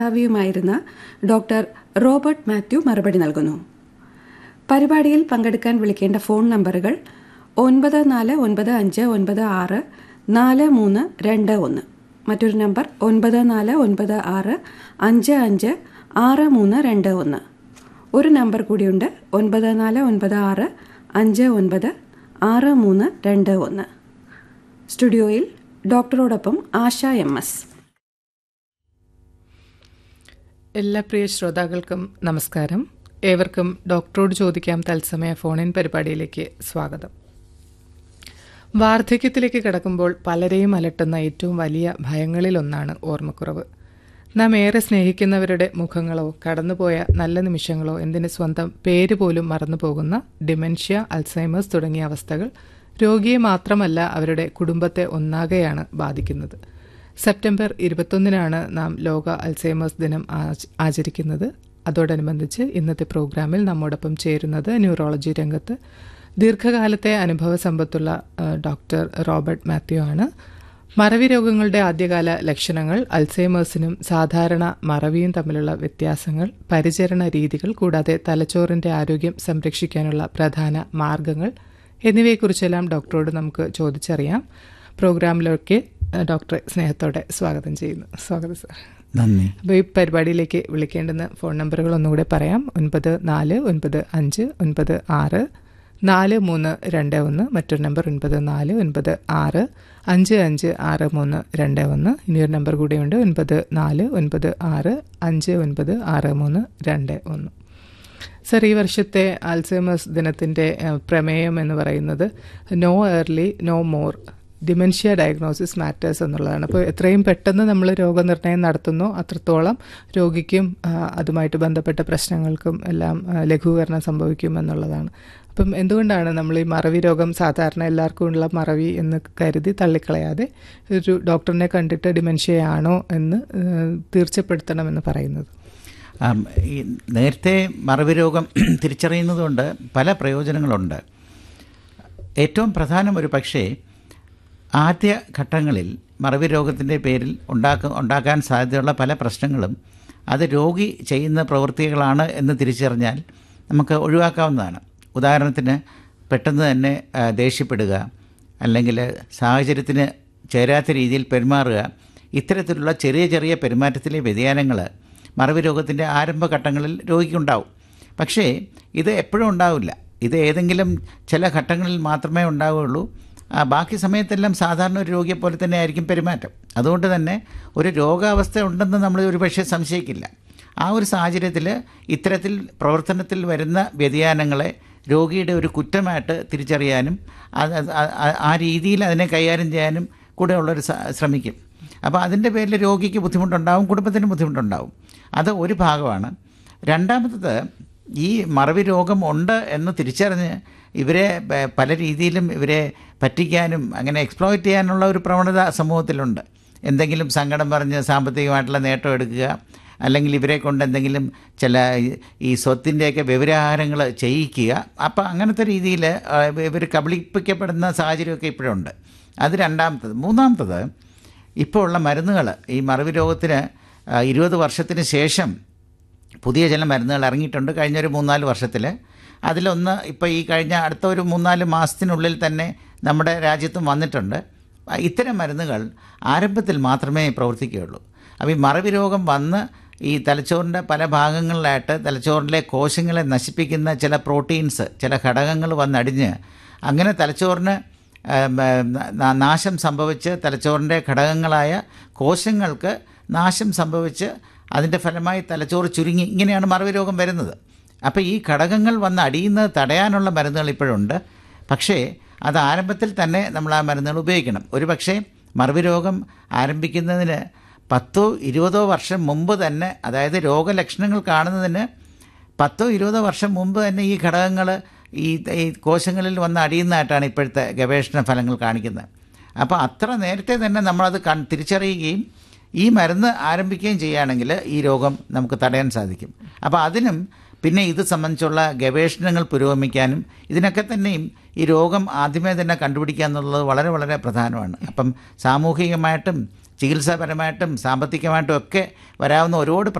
മേധാവിയുമായിരുന്ന doctor Robert Mathew മറുപടി നൽകുന്നു പരിപാടിയിൽ പങ്കെടുക്കാൻ വിളിക്കേണ്ട ഫോൺ നമ്പറുകൾ ഒൻപത് നാല് ഒൻപത് അഞ്ച് ഒൻപത് ആറ് നാല് മൂന്ന് രണ്ട് ഒന്ന് മറ്റൊരു നമ്പർ ഒൻപത് നാല് ഒൻപത് ആറ് അഞ്ച് അഞ്ച് ആറ് മൂന്ന് രണ്ട് ഒന്ന് ഒരു നമ്പർ കൂടിയുണ്ട് ഒൻപത് നാല് ഒൻപത് ആറ് അഞ്ച് ഒൻപത് ആറ് മൂന്ന് രണ്ട് ഒന്ന് സ്റ്റുഡിയോയിൽ ഡോക്ടറോടൊപ്പം ആശ എം എസ് എല്ലാ പ്രിയ ശ്രോതാക്കൾക്കും നമസ്കാരം ഏവർക്കും ഡോക്ടറോട് ചോദിക്കാം തത്സമയ ഫോണിൻ പരിപാടിയിലേക്ക് സ്വാഗതം വാർദ്ധക്യത്തിലേക്ക് കടക്കുമ്പോൾ പലരെയും അലട്ടുന്ന ഏറ്റവും വലിയ ഭയങ്ങളിലൊന്നാണ് ഓർമ്മക്കുറവ് നാം ഏറെ സ്നേഹിക്കുന്നവരുടെ മുഖങ്ങളോ കടന്നുപോയ നല്ല നിമിഷങ്ങളോ എന്തിന് സ്വന്തം പേര് പോലും മറന്നു പോകുന്ന ഡിമെൻഷ്യ അൽസൈമേഴ്സ് തുടങ്ങിയ അവസ്ഥകൾ രോഗിയെ മാത്രമല്ല അവരുടെ കുടുംബത്തെ ഒന്നാകെയാണ് ബാധിക്കുന്നത് സെപ്റ്റംബർ ഇരുപത്തൊന്നിനാണ് നാം ലോക അൽസൈമേഴ്സ് ദിനം ആചരിക്കുന്നത് അതോടനുബന്ധിച്ച് ഇന്നത്തെ പ്രോഗ്രാമിൽ നമ്മോടൊപ്പം ചേരുന്നത് ന്യൂറോളജി രംഗത്ത് ദീർഘകാലത്തെ അനുഭവ സമ്പത്തുള്ള ഡോക്ടർ റോബർട്ട് മാത്യു ആണ് മറവി രോഗങ്ങളുടെ ആദ്യകാല ലക്ഷണങ്ങൾ അൽസൈമേഴ്സിനും സാധാരണ മറവിയും തമ്മിലുള്ള വ്യത്യാസങ്ങൾ പരിചരണ രീതികൾ കൂടാതെ തലച്ചോറിന്റെ ആരോഗ്യം സംരക്ഷിക്കാനുള്ള പ്രധാന മാർഗങ്ങൾ എന്നിവയെക്കുറിച്ചെല്ലാം ഡോക്ടറോട് നമുക്ക് ചോദിച്ചറിയാം പ്രോഗ്രാമിലൊക്കെ ഡോക്ടറെ സ്നേഹത്തോടെ സ്വാഗതം ചെയ്യുന്നു സ്വാഗതം സാർ നന്ദി അപ്പോൾ ഈ പരിപാടിയിലേക്ക് വിളിക്കേണ്ടുന്ന ഫോൺ നമ്പറുകൾ ഒന്നുകൂടെ പറയാം ഒൻപത് നാല് ഒൻപത് അഞ്ച് ഒൻപത് ആറ് നാല് മൂന്ന് രണ്ട് ഒന്ന് മറ്റൊരു നമ്പർ ഒൻപത് നാല് ഒൻപത് ആറ് അഞ്ച് അഞ്ച് ആറ് മൂന്ന് രണ്ട് ഒന്ന് ഇനിയൊരു നമ്പർ കൂടിയുണ്ട് ഒൻപത് നാല് ഒൻപത് ആറ് അഞ്ച് ഒൻപത് ആറ് മൂന്ന് രണ്ട് ഒന്ന് സർ ഈ വർഷത്തെ ആൽസൈമേഴ്സ് ദിനത്തിൻ്റെ പ്രമേയം എന്ന് പറയുന്നത് no early no more dementia diagnosis matters എന്നുള്ളതാണ് അപ്പോൾ എത്രയും പെട്ടെന്ന് നമ്മൾ രോഗനിർണയം നടത്തുന്നു അത്രത്തോളം രോഗിക്കും അതുമായിട്ട് ബന്ധപ്പെട്ട പ്രശ്നങ്ങൾക്കും എല്ലാം ലഘൂകരണം സംഭവിക്കും എന്നുള്ളതാണ് അപ്പം എന്തുകൊണ്ടാണ് നമ്മൾ ഈ മറവി രോഗം സാധാരണ എല്ലാവർക്കും ഉള്ള മറവി എന്ന് കരുതി തള്ളിക്കളയാതെ ഒരു ഡോക്ടറിനെ കണ്ടിട്ട് ഡിമെൻഷ്യയാണോ എന്ന് തീർച്ചപ്പെടുത്തണമെന്ന് പറയുന്നത് ഈ നേരത്തെ മറവി രോഗം തിരിച്ചറിയുന്നതുകൊണ്ട് പല പ്രയോജനങ്ങളുണ്ട് ഏറ്റവും പ്രധാനം ഒരു പക്ഷേ ആദ്യ ഘട്ടങ്ങളിൽ മറവി രോഗത്തിൻ്റെ പേരിൽ ഉണ്ടാക്ക ഉണ്ടാക്കാൻ സാധ്യതയുള്ള പല പ്രശ്നങ്ങളും അത് രോഗി ചെയ്യുന്ന പ്രവൃത്തികളാണ് എന്ന് തിരിച്ചറിഞ്ഞാൽ നമുക്ക് ഒഴിവാക്കാവുന്നതാണ് ഉദാഹരണത്തിന് പെട്ടെന്ന് തന്നെ ദേഷ്യപ്പെടുക അല്ലെങ്കിൽ സാഹചര്യത്തിന് ചേരാത്ത രീതിയിൽ പെരുമാറുക ഇത്തരത്തിലുള്ള ചെറിയ ചെറിയ പെരുമാറ്റത്തിലെ വ്യതിയാനങ്ങൾ മറവി രോഗത്തിൻ്റെ ആരംഭഘട്ടങ്ങളിൽ രോഗിക്കുണ്ടാവും പക്ഷേ ഇത് എപ്പോഴും ഉണ്ടാവില്ല ഇത് ഏതെങ്കിലും ചില ഘട്ടങ്ങളിൽ മാത്രമേ ഉണ്ടാവുകയുള്ളൂ ബാക്കി സമയത്തെല്ലാം സാധാരണ ഒരു രോഗിയെ പോലെ തന്നെ ആയിരിക്കും പെരുമാറ്റം അതുകൊണ്ട് തന്നെ ഒരു രോഗാവസ്ഥ ഉണ്ടെന്ന് നമ്മൾ ഒരുപക്ഷെ സംശയിക്കില്ല ആ ഒരു സാഹചര്യത്തിൽ ഇത്തരത്തിൽ പ്രവർത്തനത്തിൽ വരുന്ന വ്യതിയാനങ്ങളെ രോഗിയുടെ ഒരു കുറ്റമായിട്ട് തിരിച്ചറിയാനും ആ രീതിയിൽ അതിനെ കൈകാര്യം ചെയ്യാനും കൂടെ ഉള്ളൊരു ശ്രമിക്കും അപ്പോൾ അതിൻ്റെ പേരിൽ രോഗിക്ക് ബുദ്ധിമുട്ടുണ്ടാവും കുടുംബത്തിന് ബുദ്ധിമുട്ടുണ്ടാവും അത് ഒരു ഭാഗമാണ് രണ്ടാമത്തത് ഈ മറവി രോഗം ഉണ്ട് എന്ന് തിരിച്ചറിഞ്ഞ് ഇവരെ പല രീതിയിലും ഇവരെ പറ്റിക്കാനും അങ്ങനെ എക്സ്പ്ലോയിറ്റ് ചെയ്യാനുള്ള ഒരു പ്രവണത സമൂഹത്തിലുണ്ട് എന്തെങ്കിലും സങ്കടം പറഞ്ഞ് സാമ്പത്തികമായിട്ടുള്ള നേട്ടം എടുക്കുക അല്ലെങ്കിൽ ഇവരെ കൊണ്ട് എന്തെങ്കിലും ചില ഈ സ്വത്തിൻ്റെയൊക്കെ വ്യവഹാരങ്ങൾ ചെയ്യിക്കുക അപ്പോൾ അങ്ങനത്തെ രീതിയിൽ ഇവർ കബളിപ്പിക്കപ്പെടുന്ന സാഹചര്യമൊക്കെ ഇപ്പോഴുണ്ട് അത് രണ്ടാമത്തത് മൂന്നാമത്തത് ഇപ്പോൾ ഉള്ള മരുന്നുകൾ ഈ മറവി രോഗത്തിന് ഇരുപത് വർഷത്തിന് ശേഷം പുതിയ ചില മരുന്നുകൾ ഇറങ്ങിയിട്ടുണ്ട് കഴിഞ്ഞൊരു മൂന്നാല് വർഷത്തിൽ അതിലൊന്ന് ഇപ്പോൾ ഈ കഴിഞ്ഞ അടുത്ത ഒരു മൂന്നാല് മാസത്തിനുള്ളിൽ തന്നെ നമ്മുടെ രാജ്യത്തും വന്നിട്ടുണ്ട് ഇത്തരം മരുന്നുകൾ ആരംഭത്തിൽ മാത്രമേ പ്രവർത്തിക്കുകയുള്ളൂ അപ്പോൾ ഈ മറവി രോഗം വന്ന് ഈ തലച്ചോറിൻ്റെ പല ഭാഗങ്ങളിലായിട്ട് തലച്ചോറിലെ കോശങ്ങളെ നശിപ്പിക്കുന്ന ചില പ്രോട്ടീൻസ് ചില ഘടകങ്ങൾ വന്നടിഞ്ഞ് അങ്ങനെ തലച്ചോറിന് നാശം സംഭവിച്ച് തലച്ചോറിൻ്റെ ഘടകങ്ങളായ കോശങ്ങൾക്ക് നാശം സംഭവിച്ച് അതിൻ്റെ ഫലമായി തലച്ചോറ് ചുരുങ്ങി ഇങ്ങനെയാണ് മറവി രോഗം വരുന്നത് അപ്പോൾ ഈ ഘടകങ്ങൾ വന്ന് അടിയുന്നത് തടയാനുള്ള മരുന്നുകൾ ഇപ്പോഴുണ്ട് പക്ഷേ അത് ആരംഭത്തിൽ തന്നെ നമ്മൾ ആ മരുന്നുകൾ ഉപയോഗിക്കണം ഒരു പക്ഷേ മറവി രോഗം ആരംഭിക്കുന്നതിന് പത്തോ ഇരുപതോ വർഷം മുമ്പ് തന്നെ അതായത് രോഗലക്ഷണങ്ങൾ കാണുന്നതിന് പത്തോ ഇരുപതോ വർഷം മുമ്പ് തന്നെ ഈ ഘടകങ്ങൾ ഈ ഈ കോശങ്ങളിൽ വന്ന് അടിയുന്നതായിട്ടാണ് ഇപ്പോഴത്തെ ഗവേഷണ ഫലങ്ങൾ കാണിക്കുന്നത് അപ്പോൾ അത്ര നേരത്തെ തന്നെ നമ്മളത് കൺ തിരിച്ചറിയുകയും ഈ മരുന്ന് ആരംഭിക്കുകയും ചെയ്യുകയാണെങ്കിൽ ഈ രോഗം നമുക്ക് തടയാൻ സാധിക്കും അപ്പോൾ അതിനും പിന്നെ ഇത് സംബന്ധിച്ചുള്ള ഗവേഷണങ്ങൾ പുരോഗമിക്കാനും ഇതിനൊക്കെ തന്നെയും ഈ രോഗം ആദ്യമേ തന്നെ കണ്ടുപിടിക്കുക എന്നുള്ളത് വളരെ വളരെ പ്രധാനമാണ് അപ്പം സാമൂഹികമായിട്ടും ചികിത്സാപരമായിട്ടും സാമ്പത്തികമായിട്ടും ഒക്കെ വരാവുന്ന ഒരുപാട്